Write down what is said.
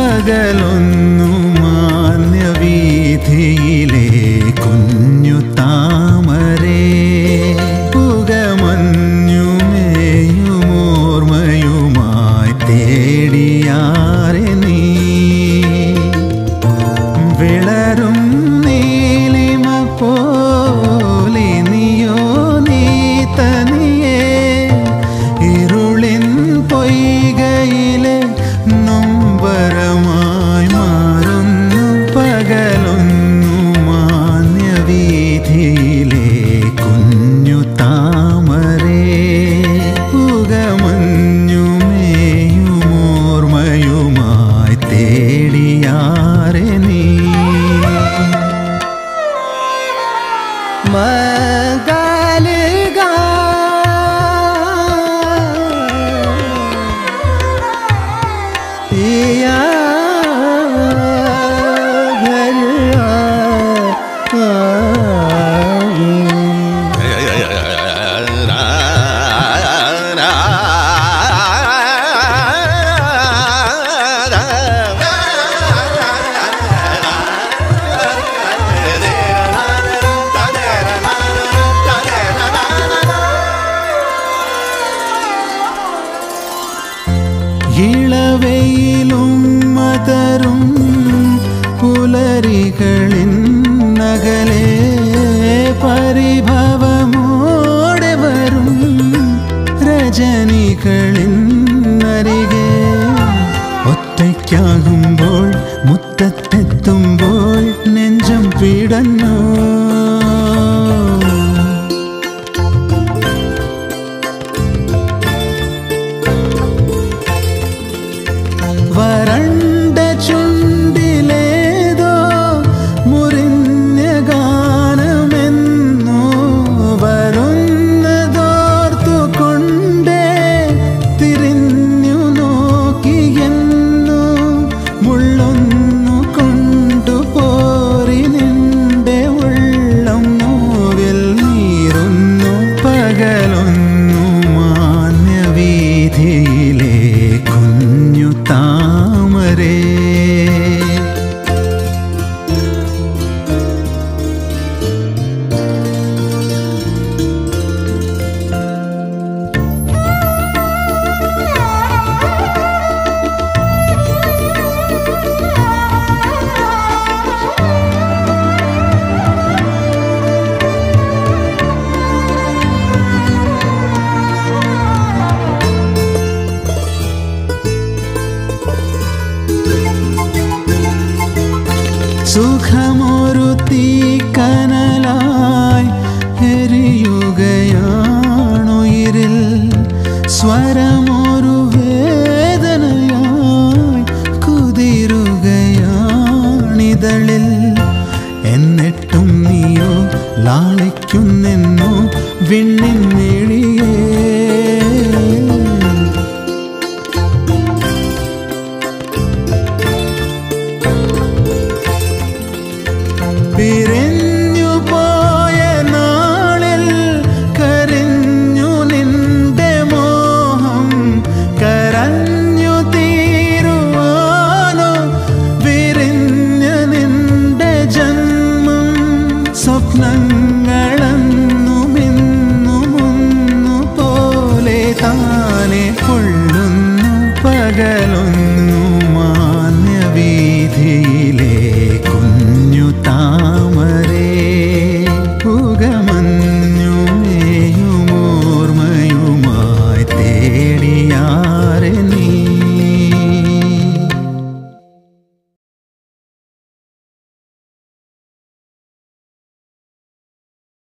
പകലൊന്നു മാന്യവീഥിയിലെ കുഞ്ഞു താമരേ പുകമഞ്ഞുമേയുമോർമയുമായി തേടിയാറെ നീ വിളരും നീലിമ പോലെ നീയോ നീ തനിയേ ഇരുളിൻ പൊയ്കയിലെ നൊമ്പരമായി മാറുന്നു പകലൊന്നു മാന്യവീഥിയിലെ കുഞ്ഞു താമരേ പുകമഞ്ഞുമേയുമോർമയുമായി തേടിയാറെ നീ മഗാലുഗാ पिया घर आ ഇളവയിലും മതരും പുലരികളിൻ നഗലെ പരിഭവമോടെ വരും രജനികളിൻ അരികെ ഒറ്റയ്ക്കാകുമ്പോൾ മുറ്റത്തെത്തുമ്പോൾ നെഞ്ചം പിടഞ്ഞു വരണ്ട ചുണ്ടിലേതോ മുറിഞ്ഞ ഗാനമെന്നോ വരുന്നതോർത്തു കൊണ്ടേ തിരിഞ്ഞു നോക്കിയെന്നു മുള്ളൊന്നു കൊണ്ടുപോരി നിന്റെ ഉള്ളം നോവിൽ നീറുന്നു പകലൊന്നു മാന്യവീഥിയിലെ കുഞ്ഞു താമരേ സുഖമൊരു തീക്കനലായി എരിയുകയാണുയിരിൽ സ്വരമൊരു വേദനയായി കുതിരുകയാണിതളിൽ എന്നിട്ടും നീയോ ലാളിക്കുന്നെന്നോ വിണ്ണിൻ മിഴിയേ പിരിഞ്ഞു പോയ നാളിൽ കരഞ്ഞു നിന്റെ മോഹം കരഞ്ഞു തീരുവാനോ വിരിഞ്ഞ നിന്റെ ജന്മം സ്വപ്നങ്ങളെന്നും ഇന്നും ഒന്നു പോലെ താനെ കൊള്ളുന്നു പകലൊന്നു മാന്യവീഥിയിൽ